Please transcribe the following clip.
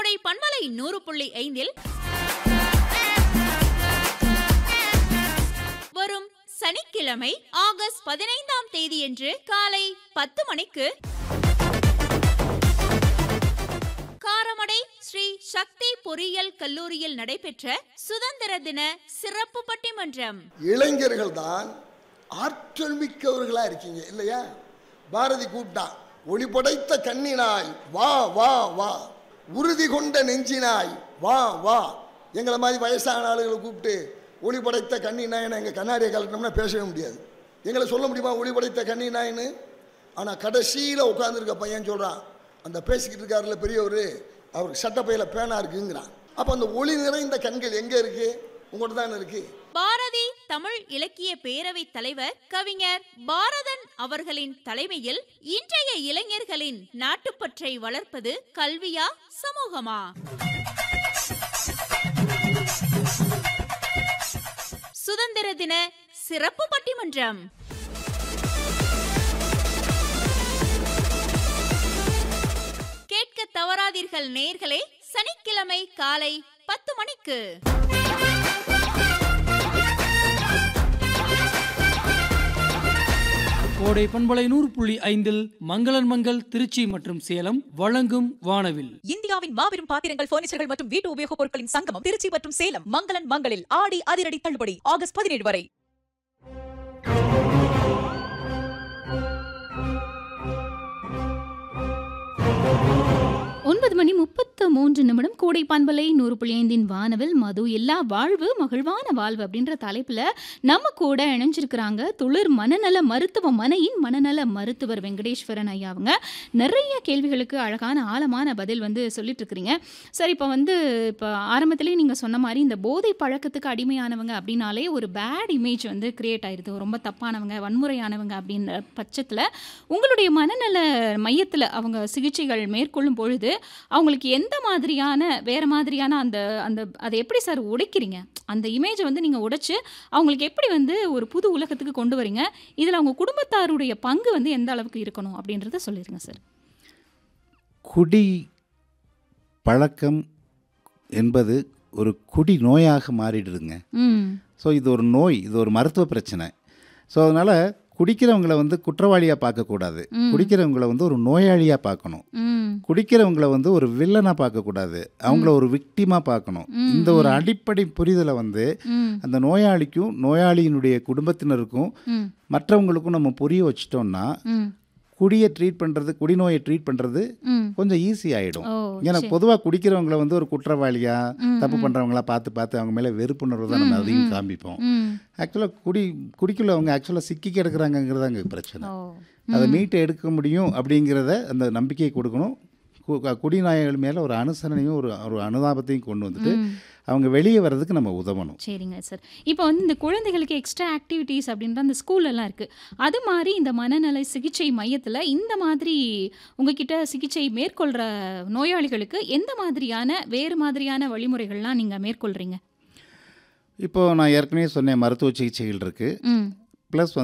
கோடை பண்பலை நூறு புள்ளி ஐந்தில் வரும் சனிக்கிழமை ஆகஸ்ட் பதினைந்தாம் தேதியன்று காலை பத்து மணிக்கு காரமடை ஸ்ரீ சக்தி பொறியியல் கல்லூரியில் நடைபெற்ற சுதந்திர தின சிறப்பு பட்டிமன்றம் இளைஞர்கள் தான் ஆற்றல் மிக்கவர்களா இருக்கீங்க இல்லையா பாரதி கூப்பிட்டான் ஒளி படைத்த கண்ணினாய் வா வா வா உறுதி கொண்ட நெஞ்சினாய் வா வா எங்களை மாதிரி வயசான ஆளுகளை கூப்பிட்டு ஒளி படைத்த கண்ணினாயின்னு எங்கள் கண்ணாடியை கலட்டினோம்னா பேசவே முடியாது எங்களை சொல்ல முடியுமா ஒளி படைத்த கண்ணினாயின்னு ஆனால் கடைசியில் உட்காந்துருக்க பையன் சொல்கிறான் அந்த பேசிக்கிட்டு இருக்காருல பெரியவர் அவருக்கு சட்டப்பையில் பேனா இருக்குங்கிறான் அப்போ அந்த ஒளி நிறைந்த கண்கள் எங்கே இருக்கு உங்கள்கிட்ட தானே இருக்கு பாரதி தமிழ் இலக்கிய பேரவை தலைவர் கவிஞர் பாரதன் அவர்களின் தலைமையில் இன்றைய இளைஞர்களின் நாட்டுப்பற்றை வளர்ப்பது கல்வியா சமூகமா சுதந்திர தின சிறப்பு பட்டிமன்றம் கேட்க தவறாதீர்கள் நேர்களே சனிக்கிழமை காலை பத்து மணிக்கு கோடை பண்பலை நூறு புள்ளி ஐந்தில் மங்களன் மங்கள் திருச்சி மற்றும் சேலம் வழங்கும் வானவில் இந்தியாவின் மாபெரும் பாத்திரங்கள் பர்னிச்சர்கள் மற்றும் வீட்டு உபயோகப் பொருட்களின் சங்கமம் திருச்சி மற்றும் சேலம் மங்களன் மங்களில் ஆடி அதிரடி தள்ளுபடி ஆகஸ்ட் பதினேழு வரை ஒன்பது மணி முப்பத்து மூன்று நிமிடம் கூடை பண்பலை நூறு புள்ளி ஐந்தின் வானவில் மது எல்லா வாழ்வு மகிழ்வான வாழ்வு அப்படின்ற தலைப்புல நம்ம கூட இணைஞ்சிருக்கிறாங்க துளிர் மனநல மருத்துவமனையின் மனநல மருத்துவர் வெங்கடேஸ்வரன் ஐயா அவங்க நிறைய கேள்விகளுக்கு அழகான ஆழமான பதில் வந்து சொல்லிட்டு இருக்கிறீங்க சரி இப்போ வந்து இப்போ ஆரம்பத்திலேயே நீங்கள் சொன்ன மாதிரி இந்த போதை பழக்கத்துக்கு அடிமையானவங்க அப்படின்னாலே ஒரு பேட் இமேஜ் வந்து கிரியேட் ஆயிருது ரொம்ப தப்பானவங்க வன்முறையானவங்க அப்படின்ற பட்சத்தில் உங்களுடைய மனநல மையத்தில் அவங்க சிகிச்சைகள் மேற்கொள்ளும் பொழுது அவங்களுக்கு எந்த மாதிரியான வேற மாதிரியான அந்த அந்த அதை எப்படி சார் உடைக்கிறீங்க அந்த இமேஜை வந்து நீங்கள் உடைச்சு அவங்களுக்கு எப்படி வந்து ஒரு புது உலகத்துக்கு கொண்டு வரீங்க இதில் அவங்க குடும்பத்தாருடைய பங்கு வந்து எந்த அளவுக்கு இருக்கணும் அப்படின்றத சொல்லிடுங்க சார் குடி பழக்கம் என்பது ஒரு குடி நோயாக மாறிடுதுங்க ம் ஸோ இது ஒரு நோய் இது ஒரு மருத்துவ பிரச்சனை ஸோ அதனால் குடிக்கிறவங்கள வந்து குற்றவாளியாக பார்க்கக்கூடாது ம். குடிக்கிறவங்கள வந்து ஒரு நோயாளியாக பார்க்கணும் ம் குடிக்கிறவங்கள வந்து ஒரு வில்லனாக பார்க்கக்கூடாது அவங்கள ஒரு விக்டிமாக பார்க்கணும் ம், இந்த ஒரு ம். அடிப்படை புரிதலை வந்து ம் அந்த நோயாளிக்கும் நோயாளியினுடைய குடும்பத்தினருக்கும் ம் மற்றவங்களுக்கும் நம்ம புரிய வச்சிட்டோம்னா ம் குடியை ட்ரீட் பண்ணுறது குடிநோயை ட்ரீட் பண்ணுறது ம் கொஞ்சம் ஈஸி ஆகிடும் ஓ ஏன்னா சரி. பொதுவாக குடிக்கிறவங்கள வந்து ஒரு குற்றவாளியா ம், தப்பு ம். பண்ணுறவங்களா பார்த்து பார்த்து அவங்க மேலே வெறுப்புணர்வு தான் நம்ம ம், அதையும் ம். காமிப்போம் ம் ஆக்சுவலாக குடி குடிக்குள்ள அவங்க ஆக்சுவலாக சிக்கி கிடக்குறாங்கங்கிறது அங்கே பிரச்சனை ஓ அதை ம். மீட்டு எடுக்க முடியும் அப்படிங்கிறத அந்த நம்பிக்கையை கொடுக்கணும் கு- க- குடிநாயகள் மேலே ஒரு அனுசரணையும் ஒரு ஒரு அனுதாபத்தையும் கொண்டு வந்துட்டு ம். அவங்க வெளியே வர்றதுக்கு நம்ம உதவணும் சரிங்க சார் இப்போ வந்து இந்த குழந்தைகளுக்கு எக்ஸ்ட்ரா ஆக்டிவிட்டீஸ் அப்படின்ற அந்த ஸ்கூல்லலாம் இருக்குது அது மாதிரி இந்த மனநல சிகிச்சை மையத்தில் இந்த மாதிரி உங்ககிட்ட சிகிச்சை மேற்கொள்கிற நோயாளிகளுக்கு எந்த மாதிரியான வேறு மாதிரியான வழிமுறைகள்லாம் நீங்கள் மேற்கொள்கிறீங்க இப்போ நான் ஏற்கனவே சொன்னேன் மருத்துவ சிகிச்சைகள் இருக்குது ம் ப்ளஸ்